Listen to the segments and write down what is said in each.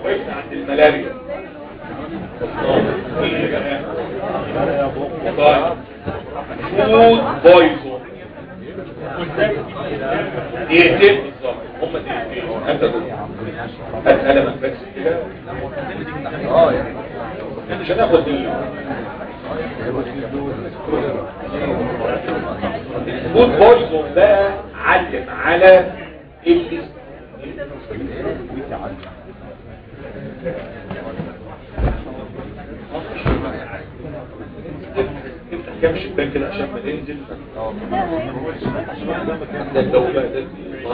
وقفنا عند الملاريا طيب فود بويزون دقيقتين بالظبط هم دقيقتين هات يا دكتور هات قلمك بس كده مش هناخد ال الفود بويزون بقى علم على اللي كام شباك كده عشان ما ننزل ده الجو بقى ده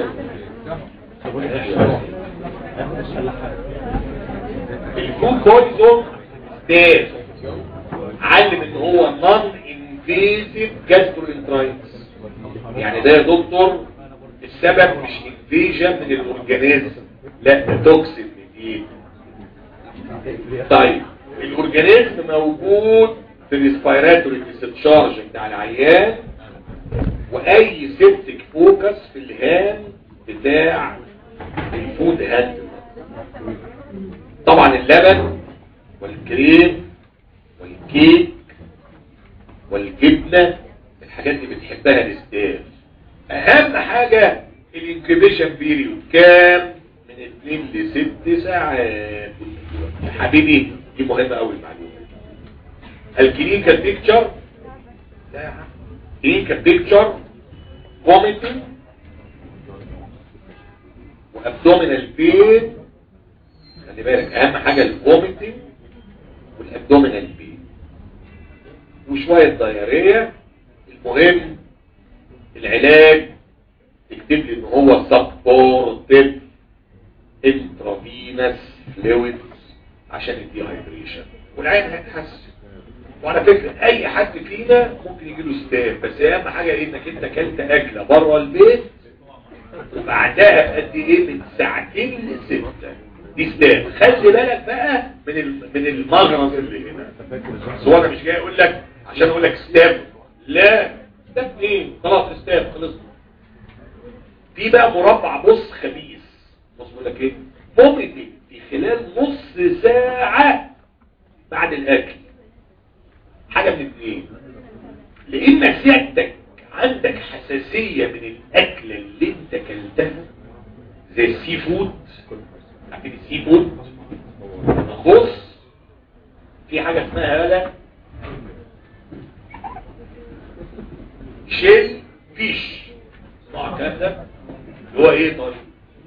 الفود بويزون ستاز علم ان هو نون انفيزيف جاستروانترايتس يعني ده يا دكتور السبب مش انفيجن من الاورجانيزم لا ده توكسين جديد طيب الاورجانيزم موجود في الريسبيراتوري ديسشارج بتاع العيان واي سيبتك فوكس في الهان بتاع الفود هاند طبعا اللبن والكريم والكيك والجبنة الحاجات دي بتحبها الاستاذ اهم حاجة الانكبيشن بيريود كام من 2 ل 6 ساعات يا حبيبي دي مهمة قوي المعلومة الكلينيكال بيكتشر لا يا عم كلينيكال بيكتشر فوميتنج وابدومينال بين خلي بالك اهم حاجة الفوميتنج والابدومينال بين وشوية دايرية المهم العلاج تكتب لي ان هو سبورتيف انترافينس فلويدز عشان الديهايدريشن والعين هتحسن وعلى فكرة اي حد فينا ممكن يجي له ستاف بس اهم حاجة ايه انك انت كلت اكلة بره البيت وبعدها بقد ايه من ساعتين لستة دي ستاف خلي بالك بقى من ال- من المغرز اللي هنا بس هو انا مش جاي اقول لك عشان اقول لك ستاف لا ستاف ايه خلاص ستاف خلص في بقى مربع بص خبيث بص بقول لك ايه فوميتنج في خلال نص ساعة بعد الاكل حاجة من اثنين لان سيادتك عندك حساسية من الاكل اللي انت كلتها زي السي فود عارفين السي فود خص في حاجة اسمها هلا شيل فيش اسمعوا الكلام ده اللي هو ايه طيب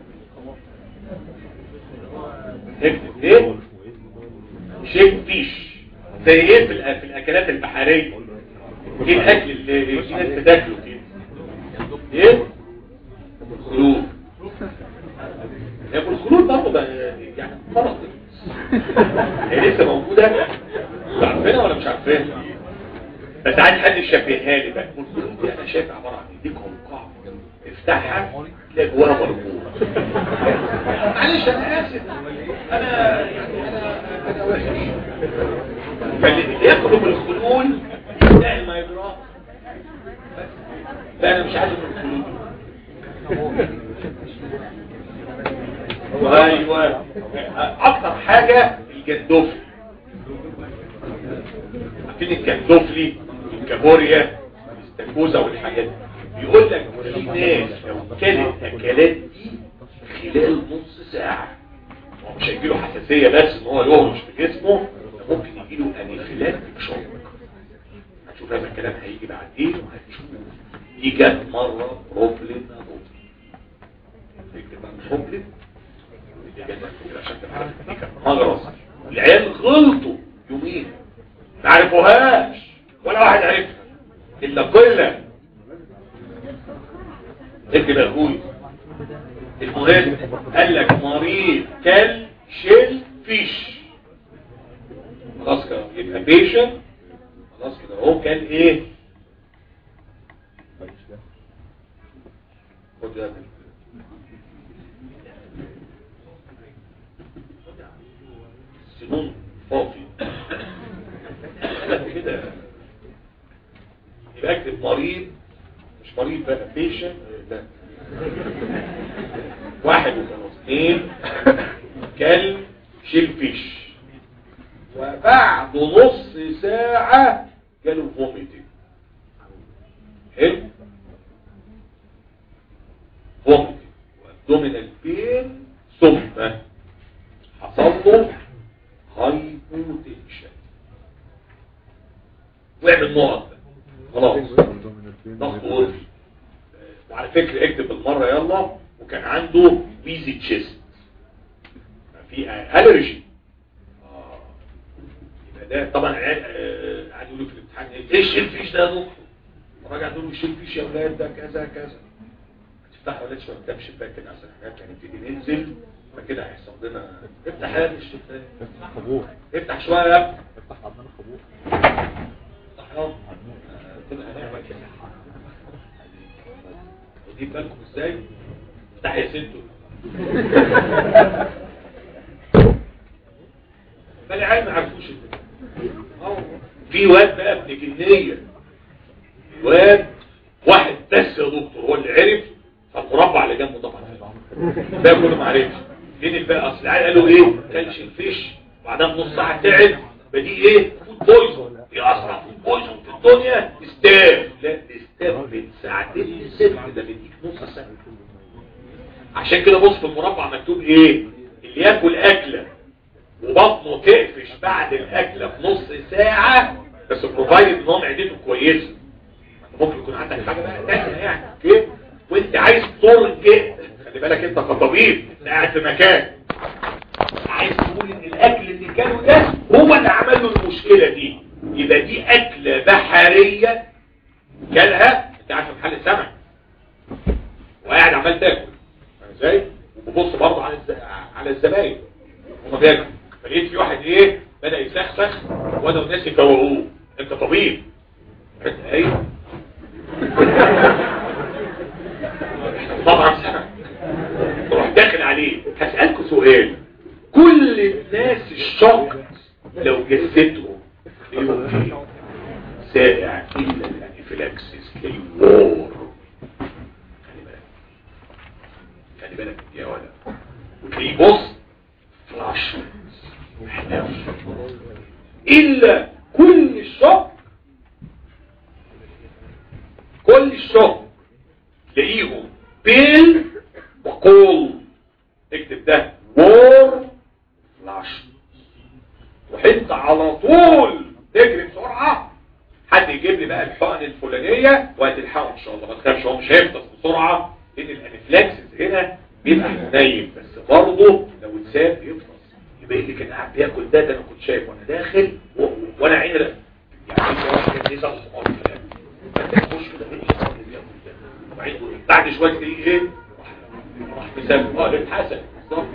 اكتب ايه شيل فيش زي ايه في, الأ- في الاكلات البحرية ايه الاكل اللي في ناس بتاكله كده ايه الخلود هي الخلود برضه بقى يعني فرط هي لسه موجودة انتوا عارفينها ولا مش عارفينها بس عايز حد يشبهها لي بقى الخلود دي انا شايف عبارة عن ايديك قوقعة افتحها تلاقي جواها مربوط معلش انا اسف انا يعني انا انا وحش فاللي يطلب الخلول يستاهل ما يجراه لا انا مش عايز الخلول ايوه اكتر حاجة الجندوفلي عارفين الجندوفلي الكابوريا الاستاكوزا والحاجات دي بيقول لك في ناس لو كانت اكلات دي خلال نص ساعة هو مش هيجيله حساسية بس ان هو يهرش في جسمه ده ممكن يجيله انيفيلاكتيك شوك هتشوف هذا الكلام هيجي بعدين وهتشوف دي جت مرة بروبلم تكتب عن بروبلم دي جت عشان تبقى دي كانت مغرز العيال غلطوا يومين ما عرفوهاش ولا واحد عرفها الا قله اكتب يا اخوي المهم قال لك مريض كل شيل فيش خلاص كده يبقى بيشن خلاص كده هو كان ايه خد يا ابني. سنون فاضي كده يبقى اكتب مريض مش مريض بقى بيشن لا واحد وخلاص اثنين كلب شيل فيش وبعد نص ساعة جاله فوميتنج حلو فوميتنج وابدومينال بين ثم حصل له هايبوتنشن واعمل نقط خلاص ضغط غرفي وعلى فكرة اكتب بالمرة يلا وكان عنده ويزي تشيست في الرجي اه يبقى ده طبعا قاعد يقولوا في الامتحان ايش الفيش ده يا دكتور راجع تقول له شيل فيش يا اولاد ده كذا كذا تفتح ولا شويه قدام شباك كده عشان احنا كان نبتدي ننزل فكده هيحصل لنا افتح يا الشباك افتح خبور افتح شويه يا ابني افتح عندنا خبور افتح يلا كده هنعمل كده ودي بالكم ازاي افتح يا ستو فالعيال ما عرفوش في واد بقى ابن جنيه واد واحد بس يا دكتور هو اللي عرف فالمربع اللي جنبه طبعا ده كله ما عرفش فين بقى اصل العيال قالوا ايه كلش الفيش بعدها بنص ساعه تعب فدي ايه فود بويزون ايه اسرع فود بويزون في الدنيا ستاف لا ستاف من ساعتين لست ده بيديك نص ساعه عشان كده بص في المربع مكتوب ايه اللي ياكل اكله وبطنه تقفش بعد الاكله في نص ساعه بس بروفايد ان هو معدته كويسه ممكن يكون عندك حاجه بقى تانية يعني اوكي وانت عايز ترجع خلي بالك انت كطبيب انت قاعد في مكان عايز تقول ان الاكل اللي كانوا ده هو اللي عمل له المشكله دي يبقى دي اكله بحريه كلها انت عارف في محل السمك وقاعد عمال تاكل فاهم ازاي وببص برضه على الز... على الزباين هما بياكلوا فلقيت في واحد ايه بدا يسخسخ وانا والناس يفوقوه انت طبيب انت ايه طبعا تروح داخل عليه هسألكوا سؤال كل الناس الشوك لو جسدهم يوم سائع إلا الانفلاكسس للوار خلي بالك خلي بالك يا ولد وتلاقيه بص فلاش إلا كل الشوك كل الشوك تلاقيهم بيل وقول اكتب ده وور فلاش وانت على طول تجري بسرعة حد يجيب لي بقى الحقن الفلانية وهتلحقه ان شاء الله ما تخافش هو مش هيفطس بسرعة لان الانفلاكسس هنا بيبقى نايم بس برضه لو اتساب يفطس يبقى اللي كان قاعد بياكل ده ده انا كنت شايف وانا داخل و... وانا عيني يعني في واحد كان يزعل صغار فانت تخش كده من الحقن اللي بياكل ده وبعدين بعد شويه تلاقيه ايه راح مسافر اه اتحسن بالظبط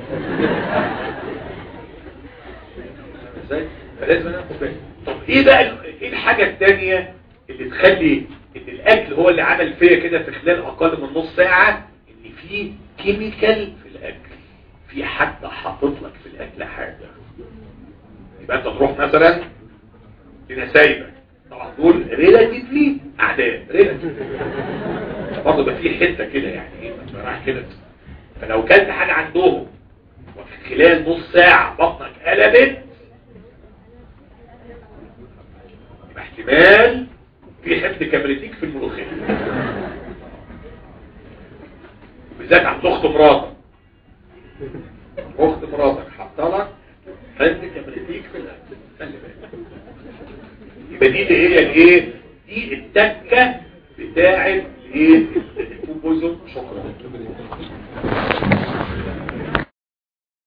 ازاي فلازم انا اخد بالي طب ايه بقى ايه الحاجه الثانيه اللي تخلي ان الاكل هو اللي عمل فيا كده في خلال اقل من نص ساعه ان في كيميكال في الاكل في حد حاطط لك في الاكل حاجه يبقى انت تروح مثلا لنسايبك طبعا دول ريلاتيفلي اعداء ريلاتيفلي برضه بقى في حته كده يعني ايه راح كده فلو كلت حاجه عندهم وفي خلال نص ساعه بطنك قلبت يبقى احتمال في حفظ كبريتيك في الملوخيه بالذات عند اخت مراتك اخت مراتك حاطه لك حفظ كبريتيك في الاكل خلي بالك يبقى دي اللي هي الايه دي التكه بتاعه الايه البوزون شكرا